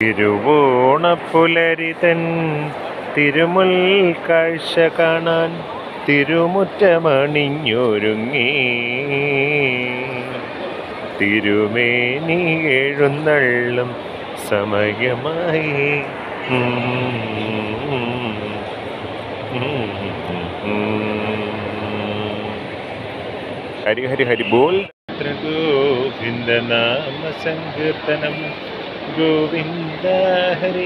തിരുവോണപ്പുലരിതൻ തിരുമുൽ കാഴ്ച കാണാൻ തിരുമുറ്റമണിഞ്ഞൊരുങ്ങി തിരുമേനി എഴുന്നള്ളും സമയമായി ഹരി ഹരി ഹരി ബോൾ ഗോവിന്ദ നാമ സങ്കീർത്തനം ഗോവിന്ദ ഹരി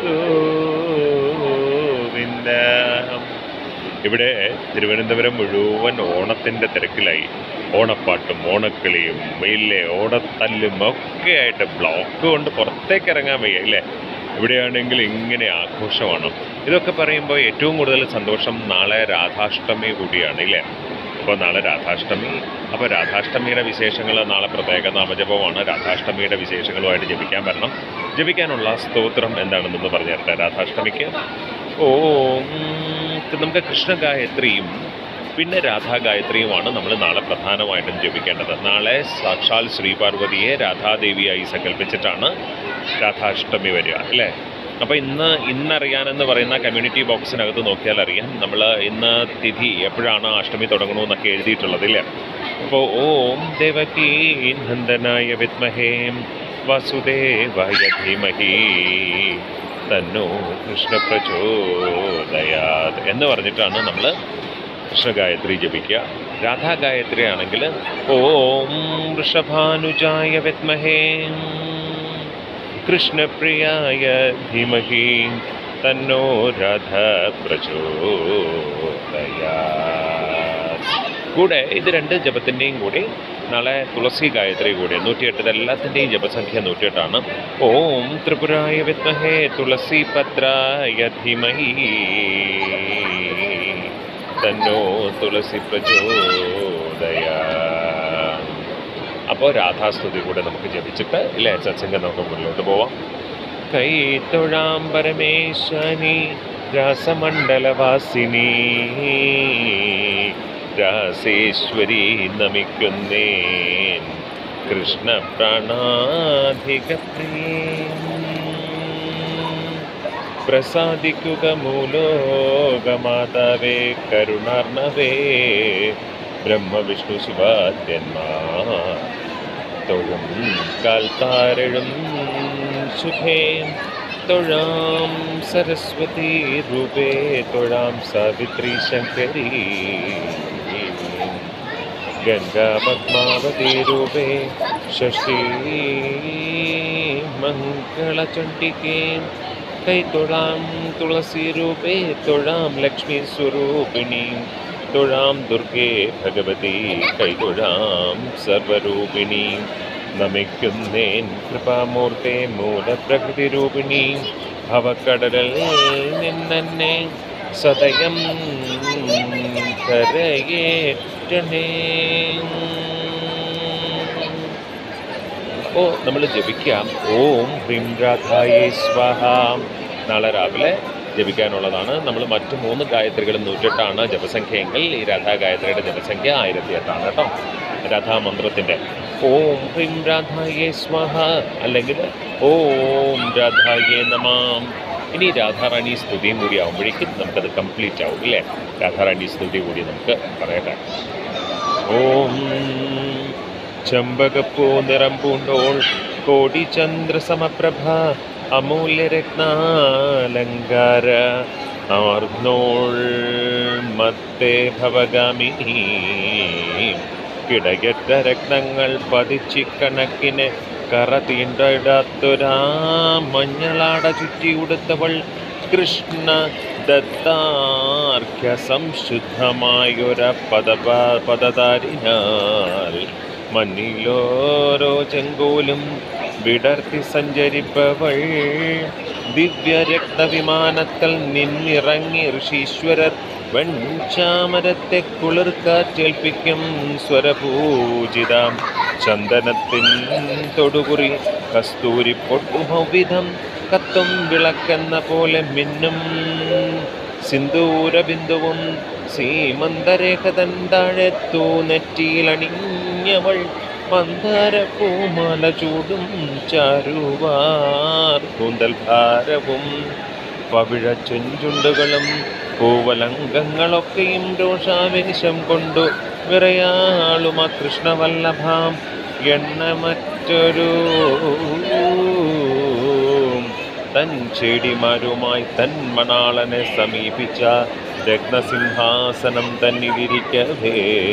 ഗോവിന്ദ ഇവിടെ തിരുവനന്തപുരം മുഴുവൻ ഓണത്തിൻ്റെ തിരക്കിലായി ഓണപ്പാട്ടും ഓണക്കളിയും ഇല്ലേ ഓണത്തല്ലും ഒക്കെ ആയിട്ട് ബ്ലോക്ക് കൊണ്ട് പുറത്തേക്ക് ഇറങ്ങാൻ വയ്യ ഇല്ലേ ഇവിടെയാണെങ്കിൽ ഇങ്ങനെ ആഘോഷമാണ് ഇതൊക്കെ പറയുമ്പോൾ ഏറ്റവും കൂടുതൽ സന്തോഷം നാളെ രാധാഷ്ടമി കൂടിയാണ് ഇല്ലേ അപ്പോൾ നാളെ രാധാഷ്ടമി അപ്പോൾ രാധാഷ്ടമിയുടെ വിശേഷങ്ങൾ നാളെ പ്രത്യേക നാമജപമാണ് രാധാഷ്ടമിയുടെ വിശേഷങ്ങളുമായിട്ട് ജപിക്കാൻ വരണം ജപിക്കാനുള്ള സ്തോത്രം എന്താണെന്നൊന്ന് പറഞ്ഞു തരട്ടെ രാധാഷ്ടമിക്ക് ഓം നമുക്ക് കൃഷ്ണ ഗായത്രിയും പിന്നെ രാധാ ഗായത്രിയുമാണ് നമ്മൾ നാളെ പ്രധാനമായിട്ടും ജപിക്കേണ്ടത് നാളെ സാക്ഷാൽ ശ്രീപാർവതിയെ രാധാദേവിയായി സങ്കല്പിച്ചിട്ടാണ് രാധാഷ്ടമി വരിക അല്ലേ അപ്പോൾ ഇന്ന് ഇന്നറിയാനെന്ന് പറയുന്ന കമ്മ്യൂണിറ്റി ബോക്സിനകത്ത് നോക്കിയാൽ അറിയാം നമ്മൾ ഇന്ന് തിഥി എപ്പോഴാണ് അഷ്ടമി തുടങ്ങണമെന്നൊക്കെ എഴുതിയിട്ടുള്ളത് ഇല്ലേ അപ്പോൾ ഓം ദേവകീ നന്ദനായ വിദ്മഹേ വസുദേവായ ധീമഹി തന്നോ കൃഷ്ണ പ്രചോദയാത് എന്ന് പറഞ്ഞിട്ടാണ് നമ്മൾ കൃഷ്ണഗായത്രി ജപിക്കുക രാധാ ഗായത്രി ആണെങ്കിൽ ഓം വൃഷഭാനുജായ വിദ്മഹേ കൃഷ്ണപ്രിയായ ധീമഹി തന്നോ രഥ പ്രചോദയാത് കൂടെ ഇത് രണ്ട് ജപത്തിൻ്റെയും കൂടി നാളെ തുളസി ഗായത്രി കൂടി നൂറ്റിയെട്ട് എല്ലാത്തിൻ്റെയും ജപസംഖ്യ നൂറ്റിയെട്ടാണ് ഓം ത്രിപുരായ വിദ്മഹേ തുളസി പത്രായ ധീമഹി തന്നോ തുളസി പ്രചോദയാ അപ്പോൾ രാധാസ്തുതി കൂടെ നമുക്ക് ജപിച്ചിട്ട് ഇല്ലേ സത്സംഗം നമുക്ക് മുന്നോട്ട് പോവാം കൈ തൊഴാം പരമേശ്വനി രാസമണ്ഡലവാസിനി രാസേശ്വരി നമിക്കുന്നേൻ കൃഷ്ണ പ്രാണാധിക പ്രസാദിക്കുക മൂലോകമാതാവേ കരുണാർണവേ ബ്രഹ്മവിഷ്ണു ശിവാദ്യന്മാർ തൊഴും കാൽത്താരഴും സുഖേ തൊഴാം സരസ്വതി രൂപേ തൊഴാം സാവിത്രി ശങ്കരി ഗംഗാ പത്മാവതി രൂപേ ഷഷ്ടി മംഗളചണ്ഡികേ കൈ തൊഴാം തുളസി രൂപേ തൊഴാം ലക്ഷ്മി സ്വരൂപിണി തൊഴാം ദുർഗേ ഭഗവതി കൈ തൊഴാം സർവരൂപിണി നമിക്കുന്നേൻ കൃപാമൂർത്തെ മൂലപ്രകൃതി രൂപിണി ഭവക്കടലിൽ നിന്നെ സദയം കരയേറ്റണേ അപ്പോൾ നമ്മൾ ജപിക്കാം ഓം ഹ്രീം രാധായേ സ്വാഹ നാളെ രാവിലെ ജപിക്കാനുള്ളതാണ് നമ്മൾ മറ്റു മൂന്ന് ഗായത്രികളും നൂറ്റെട്ടാണ് ജപസംഖ്യയെങ്കിൽ ഈ രാധാ ഗായത്രിയുടെ ജപസംഖ്യ ആയിരത്തി എട്ടാണ് കേട്ടോ രാധാമന്ത്രത്തിൻ്റെ ഓം ഹ്രീം രാധായേ സ്വാഹ അല്ലെങ്കിൽ ഓം രാധായേ നമാം ഇനി രാധാറാണി സ്തുതിയും കൂടി ആകുമ്പോഴേക്കും നമുക്കത് കംപ്ലീറ്റ് ആവും ഇല്ലേ രാധാറാണി സ്തുതി കൂടി നമുക്ക് പറയട്ടെ ഓം ചെമ്പകപ്പൂ നിറം പൂണ്ടോൾ കോടി ചന്ദ്രസമപ്രഭ അമൂല്യരത്നാലങ്കാര ആർന്നോൾ മത്തേ ഭവഗാമിനി കിടകറ്റ രത്നങ്ങൾ പതിച്ചിക്കണക്കിന് കറ തീണ്ടിടാത്തൊരാ മഞ്ഞളാട ചുറ്റി ഉടുത്തവൾ കൃഷ്ണ ദത്താർഘ്യ സംശുദ്ധമായൊര പദപ പദതാരിനാൽ മണ്ണിലോരോ ചെങ്കോലും വിടർത്തി സഞ്ചരിപ്പവൾ ദിവ്യരക്തവിമാനത്തിൽ നിന്നിറങ്ങി ഋഷീശ്വരർ വെൺചാമരത്തെ കുളിർക്കാറ്റേൽപ്പിക്കും സ്വരപൂജിതാം ചന്ദനത്തിൻ തൊടുകുറി കസ്തൂരി പൊട്ടുമവിധം കത്തും വിളക്കെന്ന പോലെ മിന്നും സിന്ദൂരബിന്ദുവും സീമന്തരേഖ തൻ താഴെത്തു നെറ്റിയിലണിഞ്ഞവൾ മന്ദാര പൂമാല ചൂടും ചാരുവാർ കൂന്തൽ ഭാരവും പവിഴ ചെഞ്ചുണ്ടുകളും പൂവലംഗങ്ങളൊക്കെയും രോഷാവേശം കൊണ്ടു വിറയാളുമ കൃഷ്ണവല്ലഭാം എണ്ണമറ്റൊരു തൻ ചെടിമാരുമായി തൻ മണാളനെ സമീപിച്ച രത്നസിംഹാസനം തന്നിലിരിക്കവേ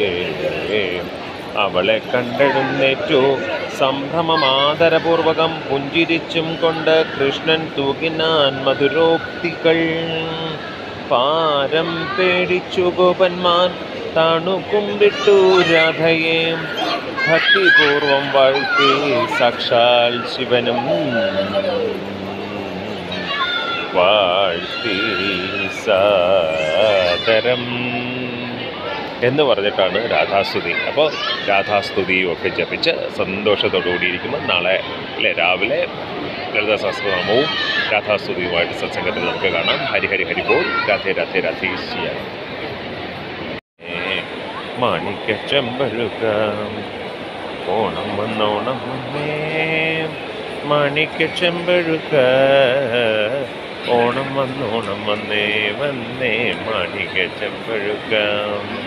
അവളെ കണ്ടെഴുന്നേറ്റു സംഭ്രമമാദരപൂർവകം പുഞ്ചിരിച്ചും കൊണ്ട് കൃഷ്ണൻ തൂകിനാൻ മധുരോക്തികൾ പാരം പേടിച്ചു ഗോപന്മാർ താണുക്കും വിട്ടു രാധയെ ഭക്തിപൂർവം വാഴ്ത്തി സാക്ഷാൽ ശിവനും വാഴ്ത്തി സാദരം എന്ന് പറഞ്ഞിട്ടാണ് രാധാസ്തുതി അപ്പോൾ രാധാസ്തുതിയും ഒക്കെ ജപിച്ച് സന്തോഷത്തോടുകൂടി ഇരിക്കുമ്പോൾ നാളെ അല്ലേ രാവിലെ ലളിത സഹസ്രനാമവും രാധാസ്തുതിയുമായിട്ട് സത്സംഗത്തിൽ നമുക്ക് കാണാം ഹരി ഹരി ഹരി ബോൾ രാധേ രാധേ രാധേശ്യ മാണിക്ക ചെമ്പഴുക ഓണം വന്നോണം വന്നേ മാണിക്ക ചെമ്പഴുക ഓണം വന്നോണം വന്നേ വന്നേ മാണിക്ക ചെമ്പഴുക